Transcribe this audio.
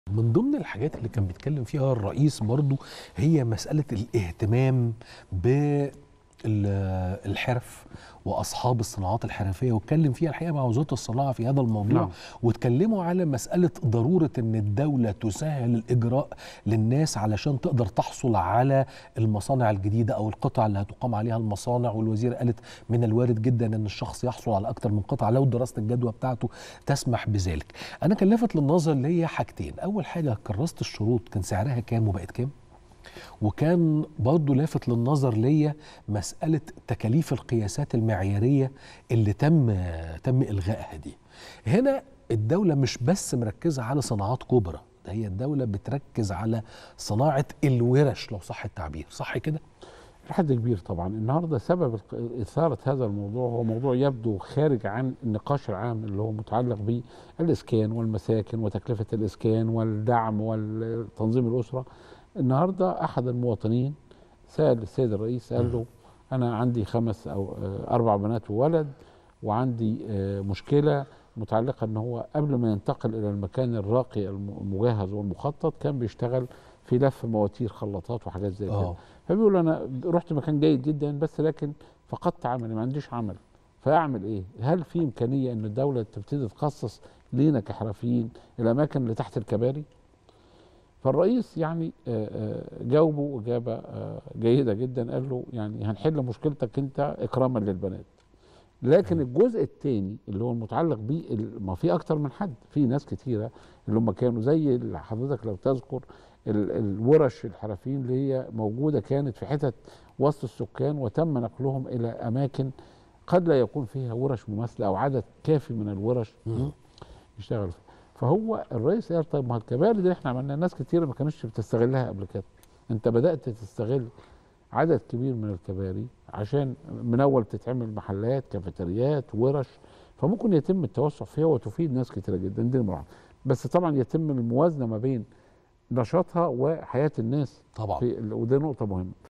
من ضمن الحاجات اللي كان بيتكلم فيها الرئيس برضو هي مسألة الاهتمام بالحرف واصحاب الصناعات الحرفيه واتكلم فيها الحقيقه مع وزاره الصناعه في هذا الموضوع نعم. واتكلموا على مساله ضروره ان الدوله تسهل الاجراء للناس علشان تقدر تحصل على المصانع الجديده او القطع اللي هتقام عليها المصانع والوزير قالت من الوارد جدا ان الشخص يحصل على اكتر من قطعه لو دراسه الجدوى بتاعته تسمح بذلك انا كان لافت للنظر ليا حاجتين اول حاجه كراسه الشروط كان سعرها كام وبقت كام وكان برضه لافت للنظر ليا مسألة تكاليف القياسات المعيارية اللي تم تم إلغائها دي هنا الدولة مش بس مركزة على صناعات كبرى ده هي الدولة بتركز على صناعة الورش لو صح التعبير صح كده؟ لحد كبير طبعا النهارده سبب الق- اثاره هذا الموضوع هو موضوع يبدو خارج عن النقاش العام اللي هو متعلق بالاسكان والمساكن وتكلفه الاسكان والدعم وتنظيم الاسره النهارده احد المواطنين سال السيد الرئيس قال له انا عندي خمس او آه، اربع بنات وولد وعندي آه، مشكله متعلقه ان هو قبل ما ينتقل الى المكان الراقي الم- المجهز والمخطط كان بيشتغل في لف مواتير خلاطات وحاجات زي كده اه فبيقول انا رحت مكان جيد جدا بس لكن فقدت عملي ما عنديش عمل فاعمل ايه؟ هل في امكانيه ان الدوله تبتدي تخصص لينا كحرفيين الاماكن اللي تحت الكباري؟ فالرئيس يعني آه، آه، جاوبه اجابه آه، جيده جدا قال له يعني هنحل مشكلتك انت اكراما للبنات. لكن الجزء الثاني اللي هو المتعلق بيه ال- ما في اكتر من حد في ناس كتيره اللي هم كانوا زي اللي حضرتك لو تذكر ال- الورش الحرفيين اللي هي موجوده كانت في حتت وسط السكان وتم نقلهم الى اماكن قد لا يكون فيها ورش مماثله او عدد كافي من الورش مم. يشتغل فيها فهو الرئيس قال طيب ما الكباري دي احنا عملنا ناس كتيره ما كانتش بتستغلها قبل كده انت بدات تستغل عدد كبير من الكباري عشان من اول تتعمل محلات كافيتريات ورش فممكن يتم التوسع فيها وتفيد ناس كتيره جدا دي نمرة واحد. بس طبعا يتم الموازنه ما بين نشاطها وحياه الناس طبعا في ال- وده نقطه مهمه